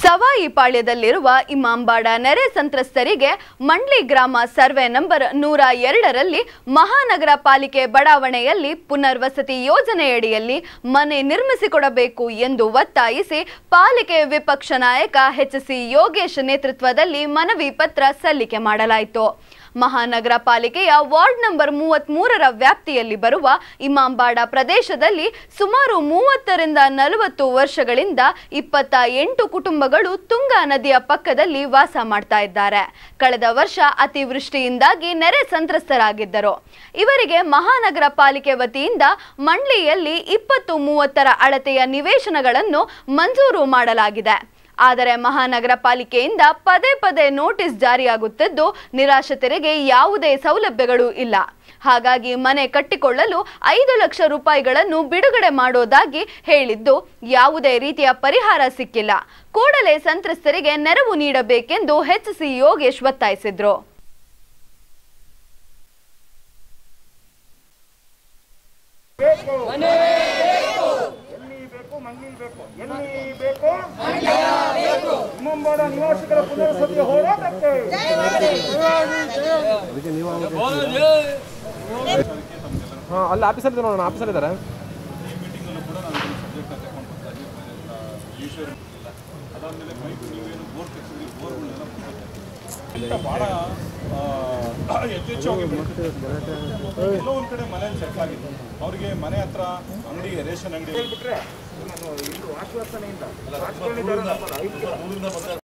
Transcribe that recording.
ಸವಾಯಿಪಾಳ್ಯದಲ್ಲಿರುವ ಇಮಾಂಬಾಡ ನೆರೆ ಸಂತ್ರಸ್ತರಿಗೆ ಮಂಡ್ಲಿ ಗ್ರಾಮ ಸರ್ವೆ ನಂಬರ್ ನೂರ ಎರಡರಲ್ಲಿ ಮಹಾನಗರ ಪಾಲಿಕೆ ಬಡಾವಣೆಯಲ್ಲಿ ಪುನರ್ವಸತಿ ಯೋಜನೆಯಡಿಯಲ್ಲಿ ಮನೆ ನಿರ್ಮಿಸಿಕೊಡಬೇಕು ಎಂದು ಒತ್ತಾಯಿಸಿ ಪಾಲಿಕೆ ವಿಪಕ್ಷ ನಾಯಕ ಎಚ್ ಸಿ ಯೋಗೇಶ್ ನೇತೃತ್ವದಲ್ಲಿ ಮನವಿ ಪತ್ರ ಸಲ್ಲಿಕೆ ಮಾಡಲಾಯಿತು ಮಹಾನಗರ ಪಾಲಿಕೆಯ ವಾರ್ಡ್ ನಂಬರ್ ಮೂವತ್ತ್ ಮೂರರ ವ್ಯಾಪ್ತಿಯಲ್ಲಿ ಬರುವ ಇಮಾಂಬಾಡ ಪ್ರದೇಶದಲ್ಲಿ ಸುಮಾರು ಮೂವತ್ತರಿಂದ ನಲವತ್ತು ವರ್ಷಗಳಿಂದ ಇಪ್ಪತ್ತ ಎಂಟು ಕುಟುಂಬಗಳು ತುಂಗಾ ನದಿಯ ಪಕ್ಕದಲ್ಲಿ ವಾಸ ಮಾಡ್ತಾ ಇದ್ದಾರೆ ಕಳೆದ ವರ್ಷ ಅತಿವೃಷ್ಟಿಯಿಂದಾಗಿ ನೆರೆ ಸಂತ್ರಸ್ತರಾಗಿದ್ದರು ಇವರಿಗೆ ಮಹಾನಗರ ಪಾಲಿಕೆ ವತಿಯಿಂದ ಮಂಡ್ಲಿಯಲ್ಲಿ ಇಪ್ಪತ್ತು ಮೂವತ್ತರ ಅಳತೆಯ ನಿವೇಶನಗಳನ್ನು ಮಂಜೂರು ಮಾಡಲಾಗಿದೆ ಆದರೆ ಮಹಾನಗರ ಪಾಲಿಕೆಯಿಂದ ಪದೇ ಪದೇ ನೋಟಿಸ್ ಜಾರಿಯಾಗುತ್ತಿದ್ದು ನಿರಾಶ್ರಿತರಿಗೆ ಯಾವುದೇ ಸೌಲಭ್ಯಗಳು ಇಲ್ಲ ಹಾಗಾಗಿ ಮನೆ ಕಟ್ಟಿಕೊಳ್ಳಲು ಐದು ಲಕ್ಷ ರೂಪಾಯಿಗಳನ್ನು ಬಿಡುಗಡೆ ಮಾಡೋದಾಗಿ ಹೇಳಿದ್ದು ಯಾವುದೇ ರೀತಿಯ ಪರಿಹಾರ ಸಿಕ್ಕಿಲ್ಲ ಕೂಡಲೇ ಸಂತ್ರಸ್ತರಿಗೆ ನೆರವು ನೀಡಬೇಕೆಂದು ಎಚ್ ಸಿ ಯೋಗೇಶ್ ಒತ್ತಾಯಿಸಿದ್ರು ಬೇಕು ಎಲ್ಲಿ ಬೇಕು ಮಂಗ್ಲಿ ಬೇಕು ಎಲ್ಲಿ ಬೇಕು ಮುಂಬಾಡ ನಿವಾಸಿಗಳ ಪುನರ್ವಸತಿ ಹೋರಾಟಕ್ಕೆ ಹಾಂ ಅಲ್ಲಿ ಆಫೀಸರ್ ಇದೆ ನೋಡೋಣ ಆಫೀಸರ್ ಇದ್ದಾರೆ ಬಹಳ ಯಥೇಚ್ಛವಾಗಿ ಎಲ್ಲೋ ಒಂದ್ ಕಡೆ ಮನೆ ಸೆಟ್ ಆಗಿದೆ ಅವರಿಗೆ ಮನೆ ಹತ್ರ ಅಂಗಡಿ ರೇಷನ್ ಅಂಗಡಿ ಹೇಳ್ಬಿಟ್ರೆ ನಾನು ಇದು ಆಶ್ವಾಸನೆಯಿಂದ ರಾಜಕಾರಣಿದಾರರಲ್ಲ, ಐದು